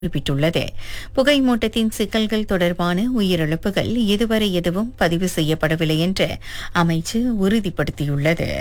குறிப்பிட்டுள்ளது புகை மூட்டத்தின் சிக்கல்கள் தொடர்பான உயிரிழப்புகள் இதுவரை எதுவும் பதிவு செய்யப்படவில்லை என்று அமைச்சு உறுதிப்படுத்தியுள்ளது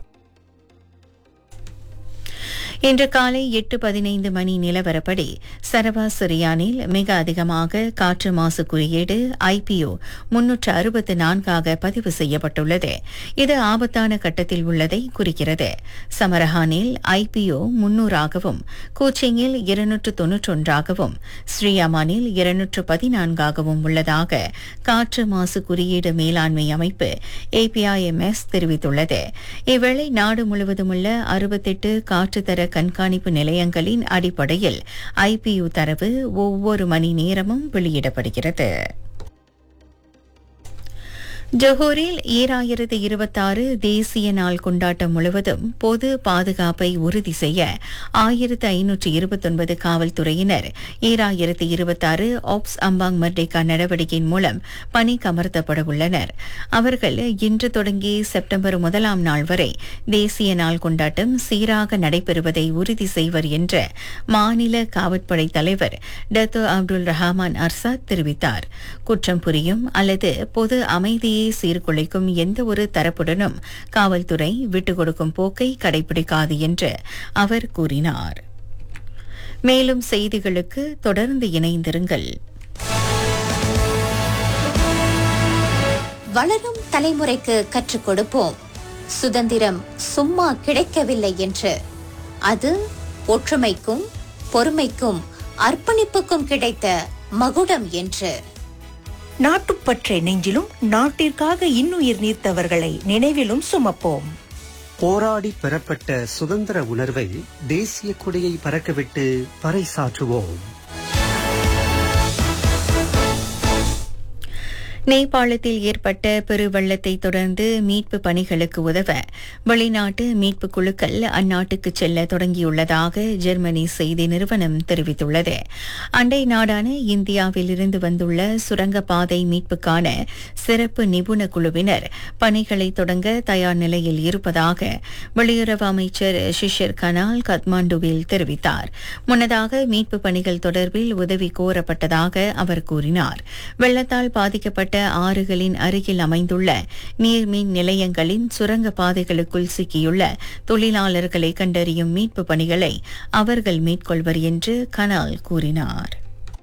இன்று காலை எட்டு பதினைந்து மணி நிலவரப்படி சரவா சிரியானில் மிக அதிகமாக காற்று மாசு குறியீடு ஐபிஓ முன்னூற்று அறுபத்து நான்காக பதிவு செய்யப்பட்டுள்ளது இது ஆபத்தான கட்டத்தில் உள்ளதை குறிக்கிறது சமரஹானில் ஐபிஓ முன்னூறாகவும் கூச்சிங்கில் இருநூற்று தொன்னூற்றொன்றாகவும் ஸ்ரீயமானில் இருநூற்று பதினான்காகவும் உள்ளதாக காற்று மாசு குறியீடு மேலாண்மை அமைப்பு ஏபிஐஎம்எஸ் தெரிவித்துள்ளது இவ்வேளை நாடு முழுவதும் உள்ள அறுபத்தெட்டு காற்றுத்தர கண்காணிப்பு நிலையங்களின் அடிப்படையில் ஐபியு தரவு ஒவ்வொரு மணி நேரமும் வெளியிடப்படுகிறது ஜொஹூரில் ஈராயிரத்து இருபத்தாறு தேசிய நாள் கொண்டாட்டம் முழுவதும் பொது பாதுகாப்பை உறுதி செய்ய ஆயிரத்து ஐநூற்று இருபத்தொன்பது காவல்துறையினர் ஈராயிரத்து இருபத்தாறு ஆப்ஸ் அம்பாங் மர்டேகா நடவடிக்கையின் மூலம் பணிக்கமர்த்தப்பட உள்ளனர் அவர்கள் இன்று தொடங்கி செப்டம்பர் முதலாம் நாள் வரை தேசிய நாள் கொண்டாட்டம் சீராக நடைபெறுவதை உறுதி செய்வர் என்று மாநில காவற்படை தலைவர் டத்தோ அப்துல் ரஹமான் அர்சாத் தெரிவித்தார் குற்றம் புரியும் அல்லது பொது அமைதியை சீர்குலைக்கும் எந்த ஒரு தரப்புடனும் காவல்துறை விட்டுக் கொடுக்கும் போக்கை கடைபிடிக்காது என்று அவர் கூறினார் மேலும் செய்திகளுக்கு தொடர்ந்து இணைந்திருங்கள் வளரும் தலைமுறைக்கு கற்றுக் கொடுப்போம் சுதந்திரம் சும்மா கிடைக்கவில்லை என்று அது ஒற்றுமைக்கும் பொறுமைக்கும் அர்ப்பணிப்புக்கும் கிடைத்த மகுடம் என்று நாட்டுப்பற்றை நெஞ்சிலும் நாட்டிற்காக இன்னுயிர் நீர்த்தவர்களை நினைவிலும் சுமப்போம் போராடி பெறப்பட்ட சுதந்திர உணர்வை தேசிய கொடியை பறக்கவிட்டு பறைசாற்றுவோம் நேபாளத்தில் ஏற்பட்ட பெருவெள்ளத்தை தொடர்ந்து மீட்பு பணிகளுக்கு உதவ வெளிநாட்டு மீட்பு குழுக்கள் அந்நாட்டுக்கு செல்ல தொடங்கியுள்ளதாக ஜெர்மனி செய்தி நிறுவனம் தெரிவித்துள்ளது அண்டை நாடான இந்தியாவில் இருந்து வந்துள்ள சுரங்கப்பாதை மீட்புக்கான சிறப்பு நிபுண குழுவினர் பணிகளை தொடங்க தயார் நிலையில் இருப்பதாக வெளியுறவு அமைச்சர் ஷிஷிர் கனால் கத்மாண்டுவில் தெரிவித்தார் முன்னதாக மீட்பு பணிகள் தொடர்பில் உதவி கோரப்பட்டதாக அவர் கூறினார் வெள்ளத்தால் பாதிக்கப்பட்ட ஆறுகளின் அருகில் அமைந்துள்ள நீர்மின் நிலையங்களின் சுரங்க பாதைகளுக்குள் சிக்கியுள்ள தொழிலாளர்களை கண்டறியும் மீட்பு பணிகளை அவர்கள் மேற்கொள்வர் என்று கனால் கூறினார்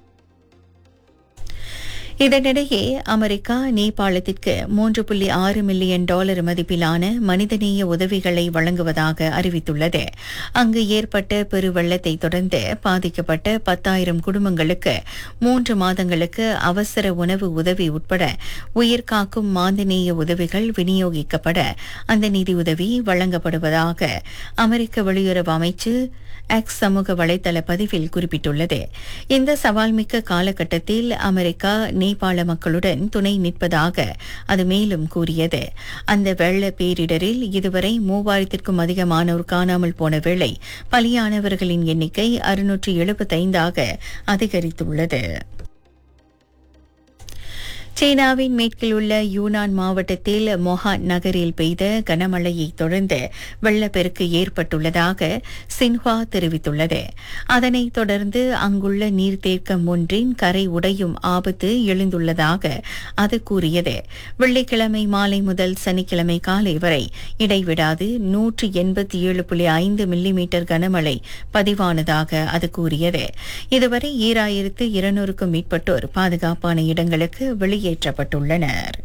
இதனிடையே அமெரிக்கா நேபாளத்திற்கு மூன்று புள்ளி ஆறு மில்லியன் டாலர் மதிப்பிலான மனிதநேய உதவிகளை வழங்குவதாக அறிவித்துள்ளது அங்கு ஏற்பட்ட பெருவெள்ளத்தை தொடர்ந்து பாதிக்கப்பட்ட பத்தாயிரம் குடும்பங்களுக்கு மூன்று மாதங்களுக்கு அவசர உணவு உதவி உட்பட உயிர்காக்கும் மாந்தநேய உதவிகள் விநியோகிக்கப்பட அந்த நிதியுதவி வழங்கப்படுவதாக அமெரிக்க வெளியுறவு அமைச்சு எக்ஸ் சமூக வலைதள பதிவில் குறிப்பிட்டுள்ளது இந்த சவால்மிக்க காலகட்டத்தில் அமெரிக்கா நேபாள மக்களுடன் துணை நிற்பதாக அது மேலும் கூறியது அந்த வெள்ள பேரிடரில் இதுவரை மூவாயிரத்திற்கும் அதிகமானோர் காணாமல் போன வேளை பலியானவர்களின் எண்ணிக்கை அறுநூற்று எழுபத்தைந்தாக அதிகரித்துள்ளது சீனாவின் மேற்கில் உள்ள யூனான் மாவட்டத்தில் மொஹான் நகரில் பெய்த கனமழையை தொடர்ந்து வெள்ளப்பெருக்கு ஏற்பட்டுள்ளதாக சின்ஹுவா தெரிவித்துள்ளது அதனைத் தொடர்ந்து அங்குள்ள நீர்த்தேக்கம் ஒன்றின் கரை உடையும் ஆபத்து எழுந்துள்ளதாக அது கூறியது வெள்ளிக்கிழமை மாலை முதல் சனிக்கிழமை காலை வரை இடைவிடாது நூற்று எண்பத்தி ஏழு புள்ளி ஐந்து மில்லிமீட்டர் கனமழை பதிவானதாக அது கூறியது இதுவரை ஈராயிரத்து இருநூறுக்கும் மேற்பட்டோர் பாதுகாப்பான இடங்களுக்கு வெளியே வெளியேற்றப்பட்டுள்ளனர்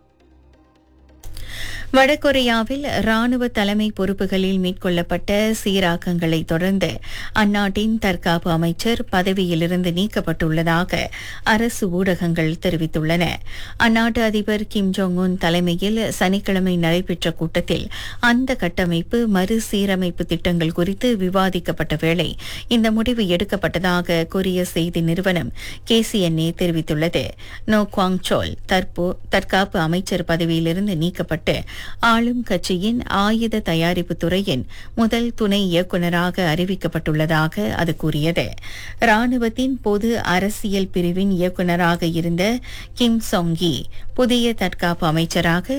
வடகொரியாவில் ராணுவ தலைமை பொறுப்புகளில் மேற்கொள்ளப்பட்ட சீராக்கங்களை தொடர்ந்து அந்நாட்டின் தற்காப்பு அமைச்சர் பதவியிலிருந்து நீக்கப்பட்டுள்ளதாக அரசு ஊடகங்கள் தெரிவித்துள்ளன அந்நாட்டு அதிபர் கிம் ஜோங் உன் தலைமையில் சனிக்கிழமை நடைபெற்ற கூட்டத்தில் அந்த கட்டமைப்பு மறுசீரமைப்பு திட்டங்கள் குறித்து விவாதிக்கப்பட்ட வேளை இந்த முடிவு எடுக்கப்பட்டதாக கொரிய செய்தி நிறுவனம் கேசிஎன்ஏ தெரிவித்துள்ளது நோ குவாங் சோல் தற்காப்பு அமைச்சர் பதவியிலிருந்து நீக்கப்பட்டு ஆளும் கட்சியின் ஆயுத தயாரிப்பு துறையின் முதல் துணை இயக்குநராக அறிவிக்கப்பட்டுள்ளதாக அது கூறியது ராணுவத்தின் பொது அரசியல் பிரிவின் இயக்குநராக இருந்த கிம் சொங்கி புதிய தற்காப்பு அமைச்சராக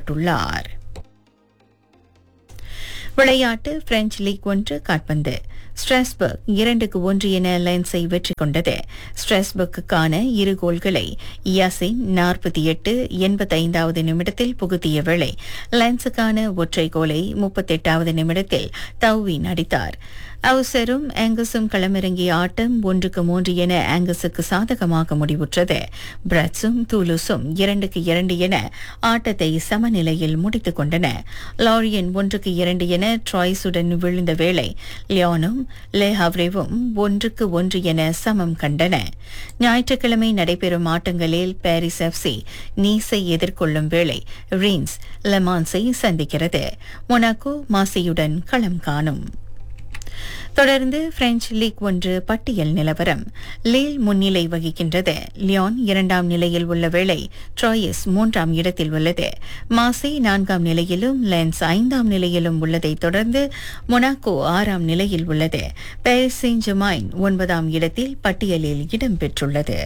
நியமிக்கப்பட்டுள்ளார் விளையாட்டு பிரெஞ்சு லீக் ஒன்று காட்பந்து ஸ்ட்ராஸ்பர்க் இரண்டுக்கு ஒன்று என லென்ஸை வெற்றி கொண்டது ஸ்ட்ராஸ்பர்க்குக்கான இரு கோல்களை யாசின் நாற்பத்தி எட்டு எண்பத்தைந்தாவது நிமிடத்தில் புகுத்திய வேளை லென்ஸுக்கான ஒற்றை கோலை முப்பத்தெட்டாவது நிமிடத்தில் தௌவின் அடித்தார் அவுசரும் ஆங்கஸும் களமிறங்கிய ஆட்டம் ஒன்றுக்கு மூன்று என ஆங்கஸுக்கு சாதகமாக முடிவுற்றது பிரட்ஸும் தூலுஸும் இரண்டுக்கு இரண்டு என ஆட்டத்தை சமநிலையில் முடித்துக் கொண்டன லாரியன் ஒன்றுக்கு இரண்டு என ட்ராய்ஸுடன் விழுந்த வேளை லியோனும் லேஹாவ்ரேவும் ஒன்றுக்கு ஒன்று என சமம் கண்டன ஞாயிற்றுக்கிழமை நடைபெறும் ஆட்டங்களில் பாரிஸ் எஃப்சி நீஸை எதிர்கொள்ளும் வேளை ரீன்ஸ் லெமான்ஸை சந்திக்கிறது மொனாக்கோ மாசியுடன் களம் காணும் தொடர்ந்து பிரெஞ்சு லீக் ஒன்று பட்டியல் நிலவரம் லீல் முன்னிலை வகிக்கின்றது லியோன் இரண்டாம் நிலையில் உள்ள வேளை ட்ராயஸ் மூன்றாம் இடத்தில் உள்ளது மாசி நான்காம் நிலையிலும் லென்ஸ் ஐந்தாம் நிலையிலும் உள்ளதைத் தொடர்ந்து மொனாக்கோ ஆறாம் நிலையில் உள்ளது பாரிஸ் செயின்ட் ஜெர்மைன் ஒன்பதாம் இடத்தில் பட்டியலில் இடம்பெற்றுள்ளது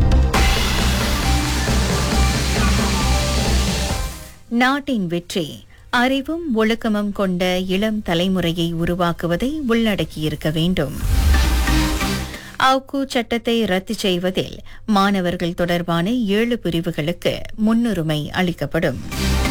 நாட்டின் வெற்றி அறிவும் ஒழுக்கமும் கொண்ட இளம் தலைமுறையை உருவாக்குவதை உள்ளடக்கியிருக்க வேண்டும் அவுக்கு சட்டத்தை ரத்து செய்வதில் மாணவர்கள் தொடர்பான ஏழு பிரிவுகளுக்கு முன்னுரிமை அளிக்கப்படும்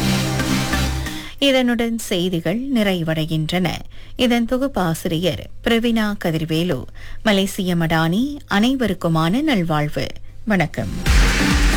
இதனுடன் செய்திகள் நிறைவடைகின்றன இதன் தொகுப்பாசிரியர் பிரவீனா கதிர்வேலு மலேசிய மடானி அனைவருக்குமான நல்வாழ்வு வணக்கம்